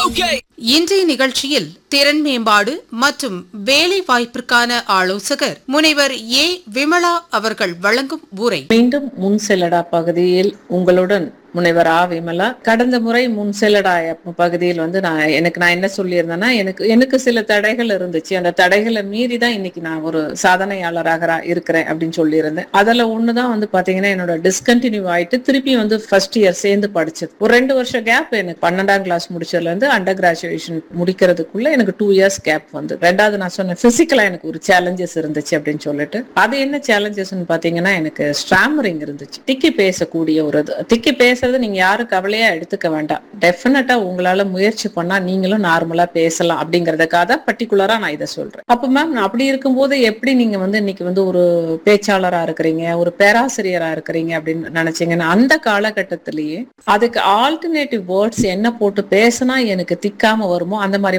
Okay. இன்றைய நிகழ்ச்சியில் திறன் மேம்பாடு மற்றும் வேலை வாய்ப்பிற்கான ஆலோசகர் முனைவர் ஏ விமலா அவர்கள் வழங்கும் உரை மீண்டும் முன் செல்லடா பகுதியில் உங்களுடன் முனைவர் ஆ விமலா கடந்த முறை முன் செல்லடா பகுதியில் வந்து நான் எனக்கு நான் என்ன சொல்லியிருந்தேன்னா எனக்கு எனக்கு சில தடைகள் இருந்துச்சு அந்த தடைகளை மீறி தான் இன்னைக்கு நான் ஒரு சாதனையாளராக ரா- இருக்கிறேன் அப்படின்னு சொல்லியிருந்தேன் அதுல ஒண்ணுதான் வந்து பாத்தீங்கன்னா என்னோட டிஸ்கண்டினியூ ஆயிட்டு திருப்பி வந்து ஃபர்ஸ்ட் இயர் சேர்ந்து படிச்சது ஒரு ரெண்டு வருஷம் கேப் எனக்கு பன்னெண்டாம் கிளாஸ் முடிச்சதுல இருந்து அண்டர் கிராஜுவேஷன் முடிக்கிறதுக்குள்ள எனக்கு டூ இயர்ஸ் கேப் வந்து ரெண்டாவது நான் சொன்னேன் பிசிக்கலா எனக்கு ஒரு சேலஞ்சஸ் இருந்துச்சு அப்படின்னு சொல்லிட்டு அது என்ன சேலஞ்சஸ்ன்னு பாத்தீங்கன்னா எனக்கு ஸ்டாமரிங் இருந்துச்சு திக்கி பேசக்கூடிய ஒரு இது திக்கி பேசுறது நீங்க யாரும் கவலையா எடுத்துக்க வேண்டாம் டெஃபினட்டா உங்களால முயற்சி பண்ணா நீங்களும் நார்மலா பேசலாம் அப்படிங்கறதுக்காக தான் பர்டிகுலரா நான் இதை சொல்றேன் அப்ப மேம் அப்படி இருக்கும்போது எப்படி நீங்க வந்து இன்னைக்கு வந்து ஒரு பேச்சாளரா இருக்கிறீங்க ஒரு பேராசிரியரா இருக்கிறீங்க அப்படின்னு நினைச்சீங்கன்னா அந்த காலகட்டத்திலேயே அதுக்கு ஆல்டர்னேட்டிவ் வேர்ட்ஸ் என்ன போட்டு பேசினா எனக்கு திக்காம வருமோ அந்த மாதிரி